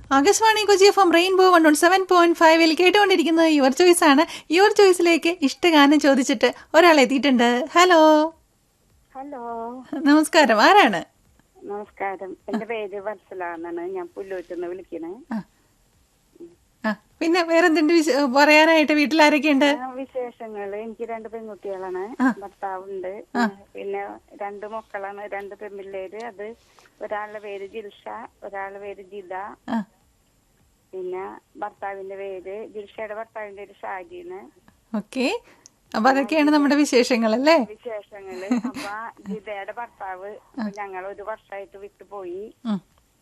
Akashvani Kochi F M rainbow one one seven point ഫൈവിൽ കേട്ടുകൊണ്ടിരിക്കുന്നത് your choice ആണ് യുവർ ചോയ്സിലേക്ക് ഇഷ്ടഗാനം ചോദിച്ചിട്ട് ഒരാൾ എത്തിയിട്ടുണ്ട് ഹലോ ഹലോ നമസ്കാരം ആരാണ് നമസ്കാരം എന്റെ പേര് വത്സല എന്നാണ് ഞാൻ പുല്ലൂറ്റിന്ന് വിളിക്കണേ ആ. ആ പിന്നെ വേറെന്തുണ്ട് വിശ- പറയാനായിട്ട് വീട്ടിലാരൊക്കെയുണ്ട് ആ, വിശേഷങ്ങള് എനിക്ക് രണ്ട് പെൺകുട്ടികളാണ് ഭർത്താവുണ്ട് പിന്നെ രണ്ട് മക്കളാണ് രണ്ട് പെൺപിള്ളേര് അത് ഒരാളുടെ പേര് ജിൽഷ ഒരാളുടെ പേര് ജിത ആ പിന്നെ ഭർത്താവിന്റെ പേര് ജിൽഷയുടെ ഭർത്താവിന്റെ പേര് ഷാജിന്ന് ഓക്കെ അപ്പൊ അതൊക്കെയാണ് നമ്മുടെ വിശേഷങ്ങൾ അല്ലേ വിശേഷങ്ങള് അപ്പൊ ജിതയുടെ ഭർത്താവ് ഞങ്ങൾ ഒരു വർഷമായിട്ട് വിട്ടുപോയി ഉം.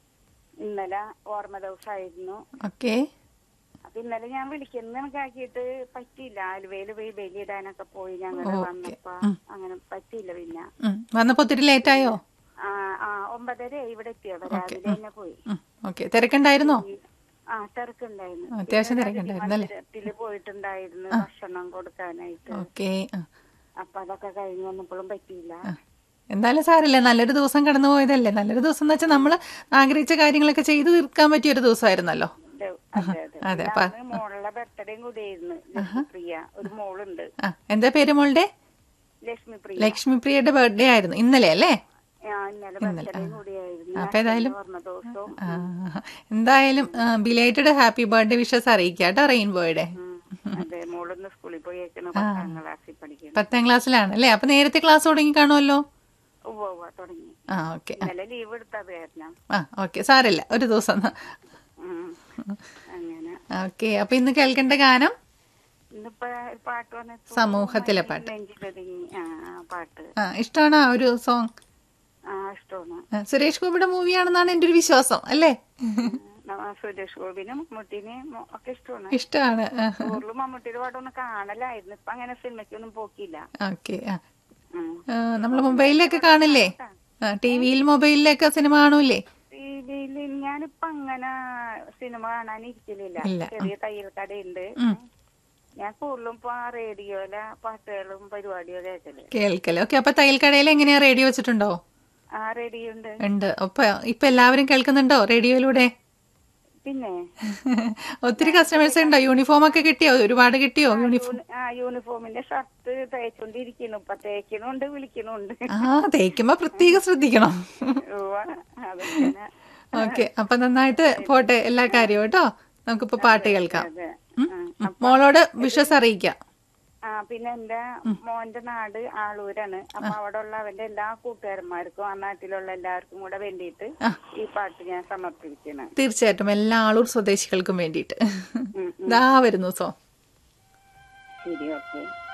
ഇന്നലെ ഓർമ്മ ദിവസമായിരുന്നു ഓക്കെ അപ്പൊ ഇന്നലെ ഞാൻ വിളിക്കുന്ന കണക്കാക്കിയിട്ട് പറ്റിയില്ല ആലുവയിൽ പോയി ബലിയിടാനൊക്കെ പോയി ഞങ്ങൾ വന്നപ്പോ അങ്ങനെ പറ്റിയില്ല പിന്നെ ഉം. വന്നപ്പോ ഒത്തിരി ലേറ്റായോ ആ ആ ഒമ്പതര ഇവിടെ എത്തിയത് രാവിലെ തന്നെ പോയി ഓക്കെ തിരക്കുണ്ടായിരുന്നോ ആ തിരക്കുണ്ടായിരുന്നു അത്യാവശ്യം തിരക്കുണ്ടായിരുന്നു അല്ലേ മന്ദിരത്തില് പോയിട്ടുണ്ടായിരുന്നു ഭക്ഷണം കൊടുക്കാനായിട്ട് ഓക്കെ അപ്പൊ അതൊക്കെ കഴിഞ്ഞ് വന്നപ്പോഴും പറ്റിയില്ല എന്തായാലും സാരല്ലേ നല്ലൊരു ദിവസം കടന്നു പോയതല്ലേ നല്ലൊരു ദിവസം എന്ന് വെച്ചാൽ നമ്മൾ ആഗ്രഹിച്ച കാര്യങ്ങളൊക്കെ ചെയ്തു തീർക്കാൻ പറ്റിയ ഒരു ദിവസമായിരുന്നല്ലോ ഇത് അതെ അതെ അതെ, പിന്നെ അപ്പൊ- അന്ന് മോളുടെ ബർത്ത്ഡേയും കൂടിയായിരുന്നു ലക്ഷ്മിപ്രിയ ഒരു മോളുണ്ട് ആ എന്താ പേര് മോളുടെ ലക്ഷ്മിപ്രിയ ലക്ഷ്മി പ്രിയയുടെ ബർത്ത്ഡേ ആയിരുന്നു ഇന്നലെ അല്ലേ ആ, ഇന്നലെ ബർത്ത്ഡേയും കൂടിയായിരുന്നു അപ്പൊ ഏതായാലും ഓർമ്മ ദിവസവും ആ, എന്തായാലും ബിലേറ്റഡ് ഹാപ്പി ബർത്ത്ഡേ വിഷസ് അറിയിക്കാം കേട്ടോ റെയിൻബോയുടെ ഉം. അതെ മോളൊന്ന് സ്കൂളിൽ പോയേക്കണ പത്താം ക്ലാസ്സിൽ പഠിക്കണം പത്താം ക്ലാസ്സിലാണ് അല്ലേ അപ്പൊ നേരത്തെ ക്ലാസ് തുടങ്ങി കാണുമല്ലോ ഉവ്വ ഉവ്വ തുടങ്ങി ആ ഓക്കെ ഇന്നലെ ലീവ് എടുത്തത് കാരണം ആ ഓക്കെ സാരല്ല ഒരു ദിവസം ഉം. അങ്ങനെ ഓക്കെ അപ്പൊ ഇന്ന് കേൾക്കേണ്ട ഗാനം ഇന്നിപ്പോ ഒരു പാട്ട് വന്നിട്ട് സമൂഹത്തിലെ പാട്ട് നെഞ്ചിലൊതുങ്ങി ആ ആ പാട്ട് ആ ഇഷ്ടമാണോ ആ ഒരു സോങ് ആ ഇഷ്ടമാണ് ആ, സുരേഷ് ഗോപിയുടെ മൂവിയാണെന്നാണ് എൻ്റെ ഒരു വിശ്വാസം അല്ലേ നമ്മ സുരേഷ് ഗോപിനും മമ്മൂട്ടിനെയും ഒക്കെ ഇഷ്ടമാണ് ഇഷ്ടമാണ് കൂടുതലും മമ്മൂട്ടിയുടെ പാട്ടൊന്നും കാണലായിരുന്നു ഇപ്പൊ അങ്ങനെ സിനിമയ്ക്കൊന്നും പോക്കില്ല ഓക്കെ ആ ഉം. നമ്മൾ മൊബൈലിലൊക്കെ കാണില്ലേ ടി വിയിൽ മൊബൈലിലൊക്കെ സിനിമ കാണൂലേ ടിവിയില് ഞാനിപ്പോ അങ്ങനെ സിനിമ കാണാൻ ഇരിക്കലില്ല ഇല്ല. ചെറിയ തയ്യൽ കടയുണ്ട് ഞാൻ കൂടുതലും ഇപ്പൊ ആ റേഡിയോയിലെ പാട്ടുകളും പരിപാടിയും കേൾക്കല് കേൾക്കല്ലേ ഓക്കെ അപ്പൊ തയ്യൽക്കടയിൽ എങ്ങനെയാ റേഡിയോ വെച്ചിട്ടുണ്ടോ ആ റേഡിയോ ഉണ്ട് ഉണ്ട് അപ്പൊ ഇപ്പൊ എല്ലാവരും കേൾക്കുന്നുണ്ടോ റേഡിയോയിലൂടെ പിന്നെ ഒത്തിരി കസ്റ്റമേഴ്സ് ഉണ്ടോ യൂണിഫോം ഒക്കെ കിട്ടിയോ ഒരുപാട് കിട്ടിയോ യൂണിഫോം യൂണി- ആ യൂണിഫോമിന്റെ ഷർട്ട് തേച്ചോണ്ടിരിക്കുന്നു ഇപ്പൊ തേക്കണുണ്ട് വിളിക്കണുണ്ട് ആ തേക്കുമ്പോ പ്രത്യേകം ശ്രദ്ധിക്കണം ഉവ്വ, അതൊക്കെ ഓക്കെ അപ്പൊ നന്നായിട്ട് പോട്ടെ എല്ലാ കാര്യവും കേട്ടോ നമുക്കിപ്പോ പാട്ട് കേൾക്കാം അതെ ഉം? മോളോട് വിഷസ് അറിയിക്കാം ആ പിന്നെ എന്റെ മോന്റെ നാട് ആളൂരാണ് അപ്പൊ അവിടെ ഉള്ള അവന്റെ എല്ലാ കൂട്ടുകാരന്മാർക്കും ആ നാട്ടിലുള്ള എല്ലാവർക്കും കൂടെ വേണ്ടിയിട്ട് ഈ പാട്ട് ഞാൻ സമർപ്പിക്കണം തീർച്ചയായിട്ടും എല്ലാ ആളൂർ സ്വദേശികൾക്കും വേണ്ടിയിട്ട് ഉം, ദാ വരുന്നു സോ ശരി ഓക്കെ